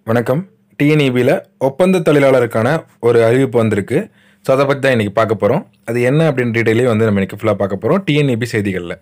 வணக்கம் டிஎன்இபியில் ஒப்பந்த தொழிலாளருக்கான ஒரு அறிவிப்பு வந்திருக்கு ஸோ அதை பற்றி தான் இன்றைக்கி பார்க்க போகிறோம் அது என்ன அப்படின்னு டீட்டெயிலே வந்து நம்ம இன்றைக்கி ஃபுல்லாக பார்க்க போகிறோம் டிஎன்இபி செய்திகளில்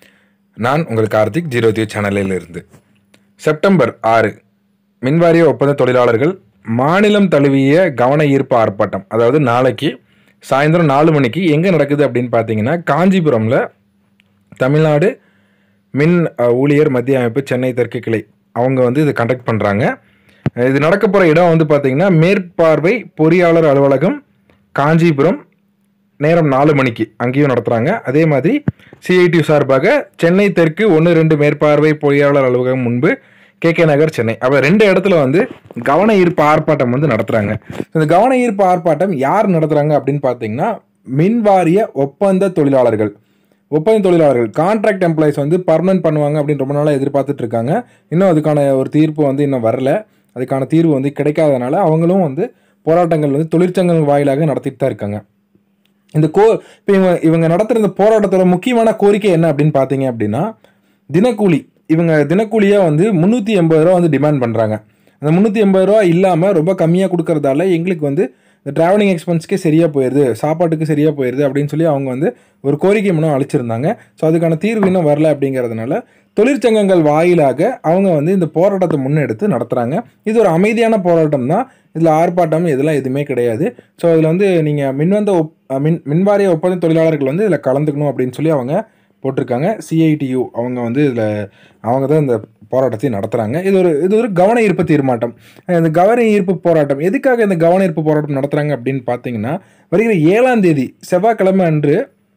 நான் உங்கள் கார்த்திக் ஜீரோ த்ரீ சேனலில் இருந்து செப்டம்பர் ஆறு மின்வாரிய ஒப்பந்த தொழிலாளர்கள் மாநிலம் தழுவிய கவன ஈர்ப்பு ஆர்ப்பாட்டம் அதாவது நாளைக்கு சாயந்தரம் நாலு மணிக்கு எங்கே நடக்குது அப்படின்னு பார்த்தீங்கன்னா காஞ்சிபுரமில் தமிழ்நாடு மின் அஹ், ஊழியர் மத்திய அமைப்பு சென்னை தெற்கு கிளை அவங்க வந்து இது கண்டக்ட் பண்ணுறாங்க இது நடக்க போகிற இடம் வந்து பார்த்தீங்கன்னா மேற்பார்வை பொறியாளர் அலுவலகம் காஞ்சிபுரம் நேரம் நாலு மணிக்கு அங்கேயும் நடத்துகிறாங்க அதே மாதிரி சிஐடி சார்பாக சென்னை தெற்கு ஒன்று ரெண்டு மேற்பார்வை பொறியாளர் அலுவலகம் முன்பு கே கே நகர் சென்னை அப்போ ரெண்டு இடத்துல வந்து கவன ஈர்ப்பு ஆர்ப்பாட்டம் வந்து நடத்துகிறாங்க இந்த கவன ஈர்ப்பு ஆர்ப்பாட்டம் யார் நடத்துகிறாங்க அப்படின்னு பார்த்தீங்கன்னா மின்வாரிய ஒப்பந்த தொழிலாளர்கள் ஒப்பந்த தொழிலாளர்கள் கான்ட்ராக்ட் எம்ப்ளாயிஸ் வந்து பர்மனன்ட் பண்ணுவாங்க அப்படின்னு ரொம்ப நாளாக எதிர்பார்த்துட்டு இருக்காங்க இன்னும் அதுக்கான ஒரு தீர்ப்பு வந்து இன்னும் வரல அதுக்கான தீர்வு வந்து கிடைக்காதனால அவங்களும் வந்து போராட்டங்கள் வந்து தொழிற்சங்கங்கள் வாயிலாக நடத்திட்டு தான் இருக்காங்க இந்த கோ இப்போ இவங்க இவங்க நடத்துகிற இந்த போராட்டத்தோட முக்கியமான கோரிக்கை என்ன அப்படின்னு பார்த்தீங்க அப்படின்னா தினக்கூலி இவங்க தினக்கூலியாக வந்து முந்நூற்றி எண்பது ரூபா வந்து டிமாண்ட் பண்ணுறாங்க அந்த முந்நூற்றி எண்பது ரூபா இல்லாமல் ரொம்ப கம்மியாக கொடுக்கறதால எங்களுக்கு வந்து இந்த ட்ராவலிங் எக்ஸ்பென்ஸ்க்கே சரியாக போயிடுது சாப்பாட்டுக்கு சரியாக போயிடுது அப்படின்னு சொல்லி அவங்க வந்து ஒரு கோரிக்கை மூலம் அளிச்சிருந்தாங்க ஸோ அதுக்கான தீர்வு இன்னும் வரல அப்படிங்கிறதுனால தொழிற்சங்கங்கள் வாயிலாக அவங்க வந்து இந்த போராட்டத்தை முன்னெடுத்து நடத்துகிறாங்க இது ஒரு அமைதியான போராட்டம் தான் இதில் ஆர்ப்பாட்டம் இதெல்லாம் எதுவுமே கிடையாது ஸோ இதில் வந்து நீங்கள் மின்வந்த ஒப் மின் மின்வாரிய ஒப்பந்த தொழிலாளர்கள் வந்து இதில் கலந்துக்கணும் அப்படின்னு சொல்லி அவங்க போட்டிருக்காங்க சிஐடியு அவங்க வந்து இதில் அவங்க தான் இந்த போராட்டத்தை நடத்துகிறாங்க இது ஒரு இது ஒரு கவன ஈர்ப்பு தீர்மாட்டம் இந்த கவன ஈர்ப்பு போராட்டம் எதுக்காக இந்த கவன ஈர்ப்பு போராட்டம் நடத்துகிறாங்க அப்படின்னு பார்த்தீங்கன்னா வருகிற ஏழாம் தேதி செவ்வாய்க்கிழமை அன்று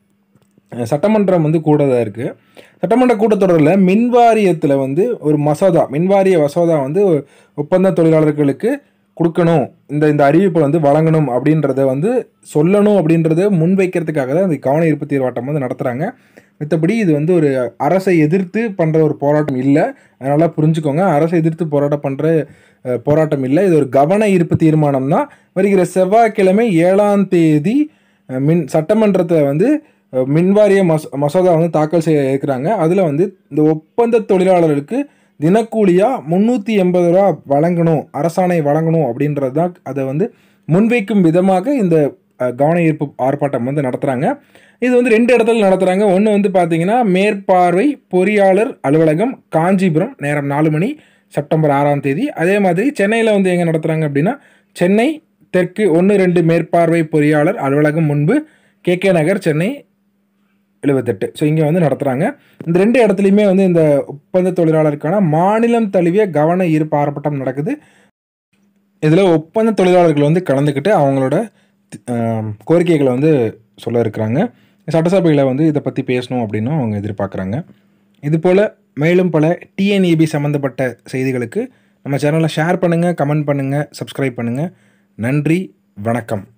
அஹ், சட்டமன்றம் வந்து கூடதாக இருக்குது சட்டமன்ற கூட்டத்தொடரில் மின்வாரியத்தில் வந்து ஒரு மசோதா மின்வாரிய மசோதா வந்து ஒப்பந்த தொழிலாளர்களுக்கு கொடுக்கணும் இந்த இந்த அறிவிப்பை வந்து வழங்கணும் அப்படின்றத வந்து சொல்லணும் அப்படின்றத முன்வைக்கிறதுக்காக தான் இந்த கவன ஈர்ப்பு தீர்வாட்டம் வந்து நடத்துகிறாங்க மற்றபடி இது வந்து ஒரு அரசை எதிர்த்து பண்ணுற ஒரு போராட்டம் இல்லை அதனால் புரிஞ்சுக்கோங்க அரசை எதிர்த்து போராட்டம் பண்ணுற போராட்டம் இல்லை இது ஒரு கவன ஈர்ப்பு தீர்மானம் தான் வருகிற செவ்வாய்க்கிழமை ஏழாம் தேதி அஹ், மின் சட்டமன்றத்தில் வந்து அஹ், மின்வாரிய மச மசோதா வந்து தாக்கல் செய்ய இருக்கிறாங்க அதில் வந்து இந்த ஒப்பந்த தொழிலாளர்களுக்கு தினக்கூலியாக முந்நூற்றி எண்பது ரூபா வழங்கணும் அரசாணை வழங்கணும் அப்படின்றது தான் அதை வந்து முன்வைக்கும் விதமாக இந்த அஹ், கவன ஈர்ப்பு ஆர்ப்பாட்டம் வந்து நடத்துகிறாங்க இது வந்து ரெண்டு இடத்துல நடத்துகிறாங்க ஒன்று வந்து பார்த்தீங்கன்னா மேற்பார்வை பொறியாளர் அலுவலகம் காஞ்சிபுரம் நேரம் நாலு மணி செப்டம்பர் ஆறாம் தேதி அதே மாதிரி சென்னையில் வந்து எங்கே நடத்துகிறாங்க அப்படின்னா சென்னை தெற்கு ஒன்று ரெண்டு மேற்பார்வை பொறியாளர் அலுவலகம் முன்பு கே கே நகர் சென்னை எழுபத்தெட்டு ஸோ இங்கே வந்து நடத்துகிறாங்க இந்த ரெண்டு இடத்துலையுமே வந்து இந்த ஒப்பந்த தொழிலாளருக்கான மாநிலம் தழுவிய கவன ஈர்ப்பு ஆர்ப்பாட்டம் நடக்குது இதில் ஒப்பந்த தொழிலாளர்கள் வந்து கலந்துக்கிட்டு அவங்களோட ஆம், கோரிக்கைகளை வந்து சொல்ல இருக்கிறாங்க சட்டசபையில் வந்து இதை பற்றி பேசணும் அப்படின்னும் அவங்க எதிர்பார்க்குறாங்க இது போல் மேலும் பல டிஎன்இபி சம்மந்தப்பட்ட செய்திகளுக்கு நம்ம சேனலை ஷேர் பண்ணுங்கள் கமெண்ட் பண்ணுங்கள் சப்ஸ்கிரைப் பண்ணுங்கள் நன்றி வணக்கம்